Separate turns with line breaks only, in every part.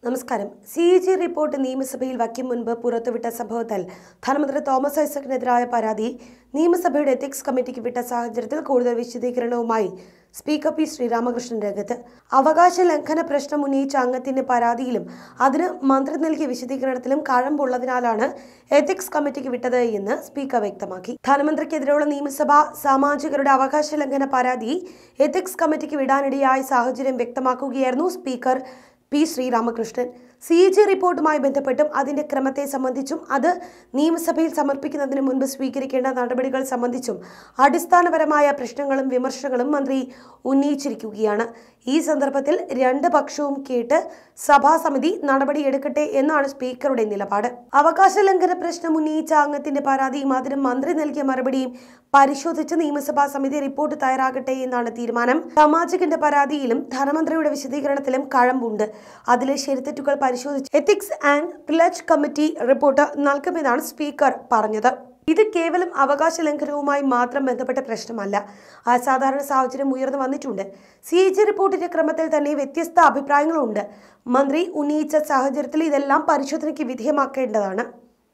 നമസ്കാരം C G report നിയമസഭയിൽ വയ്ക്കും മുൻപ് പുറത്തുവിട്ട സംഭവത്തിൽ ധനമന്ത്രി തോമസ് ഐസക്കിനെതിരായ പരാതി നിയമസഭയുടെ എത്തിക്സ് കമ്മിറ്റിക്ക് വിട്ട സാഹചര്യത്തിൽ കൂടുതൽ വിശദീകരണവുമായി സ്പീക്കർ പി ശ്രീരാമകൃഷ്ണൻ രംഗത്ത് അവകാശ ലംഘന പ്രശ്നം ഉന്നയിച്ച അംഗത്തിന്റെ പരാതിയിലും അതിന് മന്ത്രി നൽകിയ വിശദീകരണത്തിലും കഴമ്പുള്ളതിനാലാണ് എത്തിക്സ് കമ്മിറ്റിക്ക് വിട്ടത് എന്ന് സ്പീക്കർ വ്യക്തമാക്കി ധനമന്ത്രിക്കെതിരെയുള്ള നിയമസഭാ സാമാജികരുടെ അവകാശ ലംഘന പരാതി എത്തിക്സ് കമ്മിറ്റിക്ക് വിടാനിടയായ സാഹചര്യം വ്യക്തമാക്കുകയായിരുന്നു speaker P Sreeramakrishnan C G റിപ്പോർട്ടുമായി ബന്ധപ്പെട്ടും അതിന്റെ ക്രമത്തെ സംബന്ധിച്ചും അത് നിയമസഭയിൽ സമർപ്പിക്കുന്നതിന് മുൻപ് സ്വീകരിക്കേണ്ട നടപടികൾ സംബന്ധിച്ചും അടിസ്ഥാനപരമായ പ്രശ്നങ്ങളും വിമർശനങ്ങളും മന്ത്രി ഉന്നയിച്ചിരിക്കുകയാണ് ഈ സന്ദർഭത്തിൽ രണ്ട് പക്ഷവും കേട്ട് സഭാസമിതി നടപടിയെടുക്കട്ടെ എന്നാണ് സ്പീക്കറുടെ നിലപാട് അവകാശ ലംഘന പ്രശ്നം ഉന്നയിച്ച അംഗത്തിന്റെ പരാതിയും അതിന് മന്ത്രി നൽകിയ മറുപടിയും പരിശോധിച്ച് നിയമസഭാ സമിതി റിപ്പോർട്ട് തയ്യാറാകട്ടെ എന്നാണ് തീരുമാനം സാമാജികന്റെ പരാതിയിലും ധനമന്ത്രിയുടെ വിശദീകരണത്തിലും കഴമ്പുണ്ട് അതിലെ ശരിതെറ്റുകൾ പരിശോധിച്ച് എത്തിക്സ് ആൻഡ് പ്ലജ് കമ്മിറ്റി റിപ്പോർട്ട് നൽകുമെന്നാണ് സ്പീക്കർ പറഞ്ഞത് ഇത് കേവലം അവകാശ ലംഘനവുമായി മാത്രം ബന്ധപ്പെട്ട പ്രശ്നമല്ല അസാധാരണ സാഹചര്യം ഉയർന്നു വന്നിട്ടുണ്ട് സി ജി റിപ്പോർട്ടിന്റെ ക്രമത്തിൽ തന്നെ വ്യത്യസ്ത അഭിപ്രായങ്ങളുണ്ട് മന്ത്രി ഉന്നയിച്ച സാഹചര്യത്തിൽ ഇതെല്ലാം പരിശോധനയ്ക്ക് വിധേയമാക്കേണ്ടതാണ്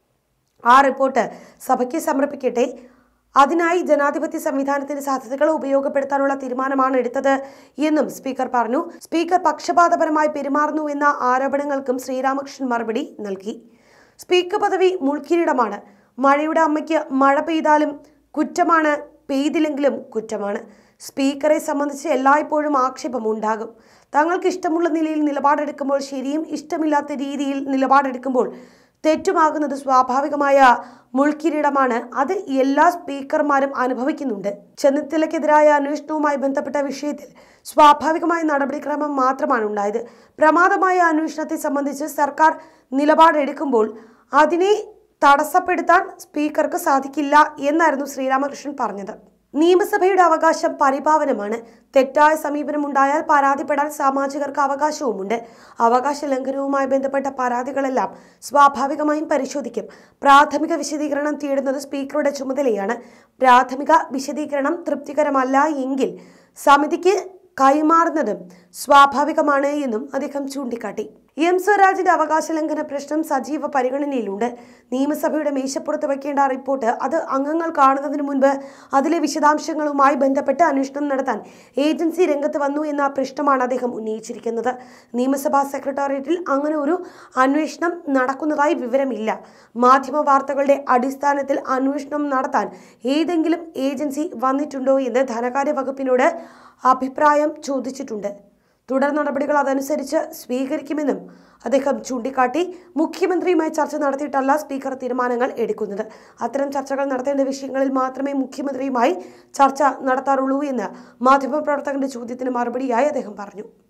ആ റിപ്പോർട്ട് സഭയ്ക്ക് സമർപ്പിക്കട്ടെ അതിനായി ജനാധിപത്യ സംവിധാനത്തിന്റെ സാധ്യതകൾ ഉപയോഗപ്പെടുത്താനുള്ള തീരുമാനമാണ് എടുത്തത് എന്നും സ്പീക്കർ പറഞ്ഞു സ്പീക്കർ പക്ഷപാതപരമായി പെരുമാറുന്നു എന്ന ആരോപണങ്ങൾക്കും ശ്രീരാമകൃഷ്ണൻ മറുപടി നൽകി സ്പീക്കർ പദവി മുൾക്കിരീടമാണ് മഴയുടെ അമ്മയ്ക്ക് മഴ പെയ്താലും കുറ്റമാണ് പെയ്തില്ലെങ്കിലും കുറ്റമാണ് സ്പീക്കറെ സംബന്ധിച്ച് എല്ലായ്പ്പോഴും ആക്ഷേപം ഉണ്ടാകും തങ്ങൾക്ക് ഇഷ്ടമുള്ള നിലയിൽ നിലപാടെടുക്കുമ്പോൾ ശരിയും ഇഷ്ടമില്ലാത്ത രീതിയിൽ നിലപാടെടുക്കുമ്പോൾ തെറ്റുമാകുന്നത് സ്വാഭാവികമായ മുൾക്കിരീടമാണ് അത് എല്ലാ സ്പീക്കർമാരും അനുഭവിക്കുന്നുണ്ട് ചെന്നിത്തലയ്ക്കെതിരായ അന്വേഷണവുമായി ബന്ധപ്പെട്ട വിഷയത്തിൽ സ്വാഭാവികമായ നടപടിക്രമം മാത്രമാണ് ഉണ്ടായത് പ്രമാദമായ അന്വേഷണത്തെ സംബന്ധിച്ച് സർക്കാർ നിലപാടെടുക്കുമ്പോൾ അതിനെ തടസ്സപ്പെടുത്താൻ സ്പീക്കർക്ക് സാധിക്കില്ല എന്നായിരുന്നു ശ്രീരാമകൃഷ്ണൻ പറഞ്ഞത് നിയമസഭയുടെ അവകാശം പരിപാവനമാണ് തെറ്റായ സമീപനം ഉണ്ടായാൽ പരാതിപ്പെടാൻ സാമാജികർക്ക് അവകാശവുമുണ്ട് അവകാശ ലംഘനവുമായി ബന്ധപ്പെട്ട പരാതികളെല്ലാം സ്വാഭാവികമായും പരിശോധിക്കും പ്രാഥമിക വിശദീകരണം തേടുന്നത് സ്പീക്കറുടെ ചുമതലയാണ് പ്രാഥമിക വിശദീകരണം തൃപ്തികരമല്ല എങ്കിൽ സമിതിക്ക് കൈമാറുന്നതും സ്വാഭാവികമാണ് എന്നും അദ്ദേഹം ചൂണ്ടിക്കാട്ടി എം സ്വരാജിന്റെ അവകാശ ലംഘന പ്രശ്നം സജീവ പരിഗണനയിലുണ്ട് നിയമസഭയുടെ മേശപ്പുറത്ത് വയ്ക്കേണ്ട റിപ്പോർട്ട് അത് അംഗങ്ങൾ കാണുന്നതിന് മുൻപ് അതിലെ വിശദാംശങ്ങളുമായി ബന്ധപ്പെട്ട് അന്വേഷണം നടത്താൻ ഏജൻസി രംഗത്ത് വന്നു എന്ന പ്രശ്നമാണ് അദ്ദേഹം ഉന്നയിച്ചിരിക്കുന്നത് നിയമസഭാ സെക്രട്ടേറിയറ്റിൽ അങ്ങനെ ഒരു അന്വേഷണം നടക്കുന്നതായി വിവരമില്ല മാധ്യമ വാർത്തകളുടെ അടിസ്ഥാനത്തിൽ അന്വേഷണം നടത്താൻ ഏതെങ്കിലും ഏജൻസി വന്നിട്ടുണ്ടോ എന്ന് ധനകാര്യ വകുപ്പിനോട് അഭിപ്രായം ചോദിച്ചിട്ടുണ്ട് തുടർ നടപടികൾ അതനുസരിച്ച് സ്വീകരിക്കുമെന്നും അദ്ദേഹം ചൂണ്ടിക്കാട്ടി മുഖ്യമന്ത്രിയുമായി ചർച്ച നടത്തിയിട്ടല്ല സ്പീക്കർ തീരുമാനങ്ങൾ എടുക്കുന്നത് അത്തരം ചർച്ചകൾ നടത്തേണ്ട വിഷയങ്ങളിൽ മാത്രമേ മുഖ്യമന്ത്രിയുമായി ചർച്ച നടത്താറുള്ളൂ എന്ന് മാധ്യമപ്രവർത്തകന്റെ ചോദ്യത്തിന് മറുപടിയായി അദ്ദേഹം പറഞ്ഞു